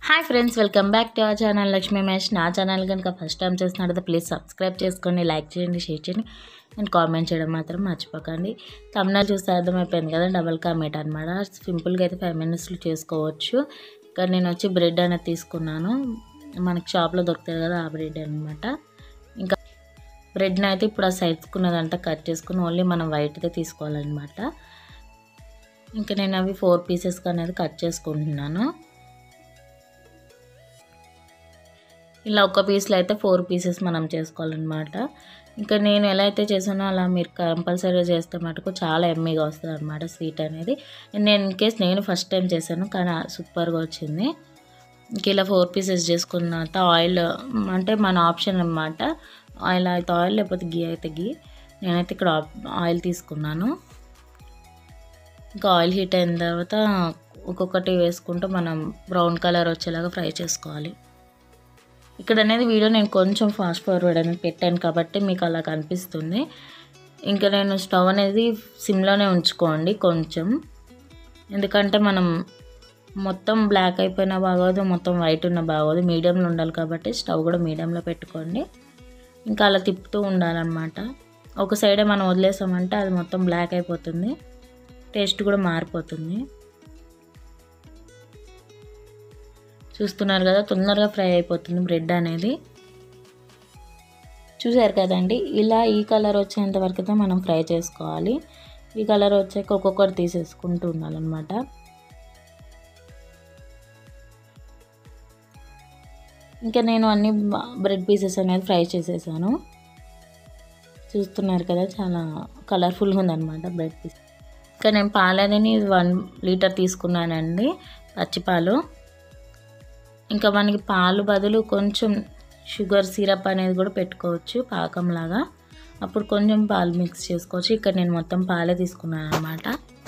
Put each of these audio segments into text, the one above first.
hi friends welcome back to our channel Lakshmi match నా channel కనుక first time చూస్తున్నట్టు please subscribe చేసుకోండి like చేయండి షేర్ చేయండి అండ్ కామెంట్ చేయడం మాత్రం మర్చిపోకండి తమిళ చూస్తే అర్థమైపోయింది కదా డబల్ కామెంట్ అనమాట సింపుల్గా అయితే ఫైవ్ మినిట్స్లో చేసుకోవచ్చు ఇక్కడ నేను వచ్చి బ్రెడ్ అనేది తీసుకున్నాను మనకి షాప్లో దొరుకుతుంది కదా ఆ బ్రెడ్ అనమాట ఇంకా బ్రెడ్ని అయితే ఇప్పుడు ఆ సైడ్స్కున్నదంతా కట్ చేసుకుని ఓన్లీ మనం వైట్దే తీసుకోవాలన్నమాట ఇంకా నేను అవి ఫోర్ పీసెస్కి అనేది కట్ చేసుకుంటున్నాను ఇలా ఒక పీస్లో అయితే ఫోర్ పీసెస్ మనం చేసుకోవాలన్నమాట ఇంకా నేను ఎలా అయితే చేసానో అలా మీరు కంపల్సరీగా చేస్తే మటుకు చాలా ఎమ్మీగా వస్తుంది అనమాట స్వీట్ అనేది నేను ఇన్ కేస్ నేను ఫస్ట్ టైం చేశాను కానీ సూపర్గా వచ్చింది ఇంక ఇలా ఫోర్ పీసెస్ చేసుకున్న తర్వాత ఆయిల్ అంటే మన ఆప్షన్ అనమాట ఆయిల్ అయితే ఆయిల్ లేకపోతే గీ అయితే గీ నేనైతే ఇక్కడ ఆయిల్ తీసుకున్నాను ఇంకా ఆయిల్ హీట్ అయిన తర్వాత ఒక్కొక్కటి వేసుకుంటూ మనం బ్రౌన్ కలర్ వచ్చేలాగా ఫ్రై చేసుకోవాలి ఇక్కడ అనేది వీడియో నేను కొంచెం ఫాస్ట్ ఫార్వర్డ్ అనేది పెట్టాను కాబట్టి మీకు అలా కనిపిస్తుంది ఇంకా నేను స్టవ్ అనేది సిమ్లోనే ఉంచుకోండి కొంచెం ఎందుకంటే మనం మొత్తం బ్లాక్ అయిపోయినా బాగోదు మొత్తం వైట్ ఉన్న బాగోదు మీడియంలో ఉండాలి కాబట్టి స్టవ్ కూడా మీడియంలో పెట్టుకోండి ఇంకా అలా తిప్పుతూ ఉండాలన్నమాట ఒక సైడే మనం వదిలేసామంటే అది మొత్తం బ్లాక్ అయిపోతుంది టేస్ట్ కూడా మారిపోతుంది చూస్తున్నారు కదా తొందరగా ఫ్రై అయిపోతుంది బ్రెడ్ అనేది చూసారు కదండి ఇలా ఈ కలర్ వచ్చేంత వరకు అయితే మనం ఫ్రై చేసుకోవాలి ఈ కలర్ వచ్చాక ఒక్కొక్కటి తీసేసుకుంటూ ఉండాలన్నమాట ఇంకా నేను అన్ని బ్రెడ్ పీసెస్ అనేది ఫ్రై చేసేసాను చూస్తున్నారు కదా చాలా కలర్ఫుల్గా ఉందన్నమాట బ్రెడ్ పీస్ ఇంకా నేను పాలు అనేది వన్ లీటర్ తీసుకున్నానండి పచ్చిపాలు ఇంకా మనకి పాలు బదులు కొంచెం షుగర్ సిరప్ అనేది కూడా పెట్టుకోవచ్చు పాకంలాగా అప్పుడు కొంచెం పాలు మిక్స్ చేసుకోవచ్చు ఇక్కడ నేను మొత్తం పాలే తీసుకున్నాను అనమాట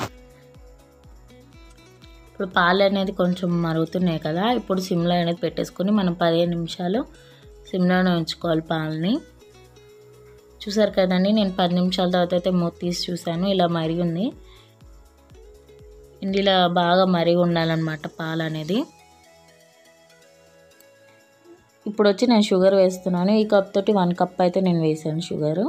ఇప్పుడు పాలు అనేది కొంచెం మరుగుతున్నాయి కదా ఇప్పుడు సిమ్లో అనేది పెట్టేసుకొని మనం పదిహేను నిమిషాలు సిమ్లోనే ఉంచుకోవాలి పాలని చూసారు కదండి నేను పది నిమిషాల తర్వాత అయితే మూత తీసి చూసాను ఇలా మరిగి ఉంది ఇందులో బాగా మరిగి ఉండాలన్నమాట పాలు అనేది ఇప్పుడు వచ్చి నేను షుగర్ వేస్తున్నాను ఈ కప్ తోటి వన్ కప్ అయితే నేను వేసాను షుగర్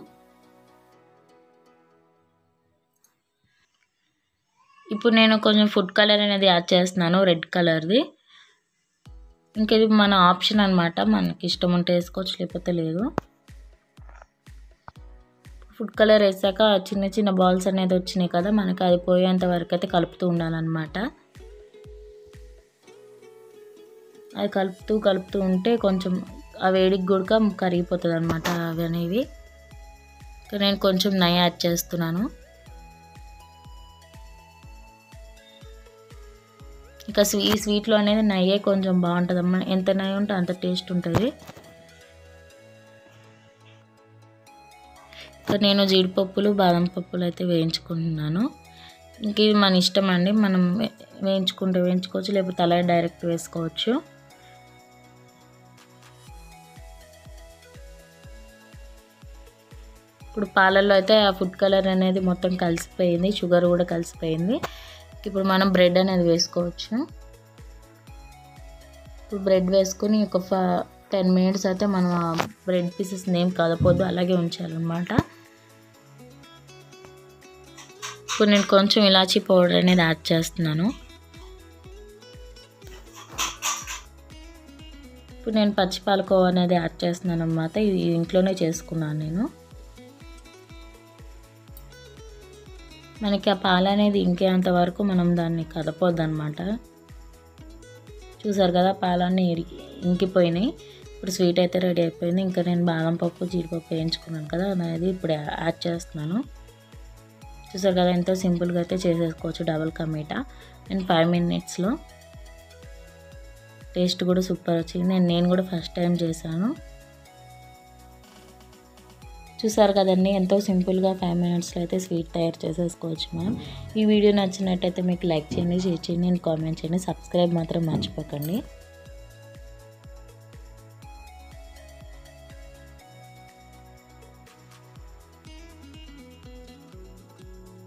ఇప్పుడు నేను కొంచెం ఫుడ్ కలర్ అనేది యాడ్ చేస్తున్నాను రెడ్ కలర్ది ఇంకా ఇది మన ఆప్షన్ అనమాట మనకి ఇష్టం ఉంటే వేసుకోవచ్చు లేకపోతే లేదు ఫుడ్ కలర్ వేసాక చిన్న చిన్న బాల్స్ అనేది వచ్చినాయి కదా మనకి అది పోయేంత వరకు అయితే కలుపుతూ ఉండాలన్నమాట అది కలుపుతూ కలుపుతూ ఉంటే కొంచెం ఆ వేడికి కూడా కరిగిపోతుంది అనమాట అవి అనేవి నేను కొంచెం నెయ్యి యాడ్ చేస్తున్నాను ఇంకా స్వీ ఈ స్వీట్లో అనేది నెయ్యే కొంచెం బాగుంటుంది అమ్మ ఎంత నెయ్యి ఉంటే అంత టేస్ట్ ఉంటుంది ఇంకా నేను జీడిపప్పులు బాదం పప్పులు అయితే వేయించుకుంటున్నాను ఇంక ఇది మన ఇష్టం అండి మనం వేయించుకుంటే వేయించుకోవచ్చు లేకపోతే అలా డైరెక్ట్ వేసుకోవచ్చు ఇప్పుడు పాలల్లో అయితే ఆ ఫుడ్ కలర్ అనేది మొత్తం కలిసిపోయింది షుగర్ కూడా కలిసిపోయింది ఇప్పుడు మనం బ్రెడ్ అనేది వేసుకోవచ్చు ఇప్పుడు బ్రెడ్ వేసుకొని ఒక ఫ టెన్ మినిట్స్ అయితే మనం ఆ బ్రెడ్ పీసెస్ నేమ్ కదపొద్దు అలాగే ఉంచాలన్నమాట ఇప్పుడు నేను కొంచెం ఇలాచీ పౌడర్ అనేది యాడ్ చేస్తున్నాను ఇప్పుడు నేను పచ్చి పాలకోవా అనేది యాడ్ చేస్తున్నాను అన్నమాట ఇది ఇంట్లోనే చేసుకున్నాను నేను మనకి ఆ పాలు అనేది ఇంకేంత వరకు మనం దాన్ని కదపొద్దు అనమాట చూసారు కదా పాలన్నీ ఇంకిపోయినాయి ఇప్పుడు స్వీట్ అయితే రెడీ అయిపోయింది ఇంకా నేను బాదం పప్పు జీడిపప్పు వేయించుకున్నాను కదా అనేది ఇప్పుడు యాడ్ చేస్తున్నాను చూసారు కదా ఎంతో సింపుల్గా అయితే చేసేసుకోవచ్చు డబల్ కమీటా అండ్ ఫైవ్ మినిట్స్లో టేస్ట్ కూడా సూపర్ వచ్చింది నేను నేను కూడా ఫస్ట్ టైం చేశాను చూసారు కదండి ఎంతో సింపుల్గా ఫైవ్ మినిట్స్లో అయితే స్వీట్ తయారు చేసేసుకోవచ్చు మనం ఈ వీడియో నచ్చినట్టయితే మీకు లైక్ చేయండి షేర్ చేయండి అండ్ కామెంట్ చేయండి సబ్స్క్రైబ్ మాత్రం మర్చిపోకండి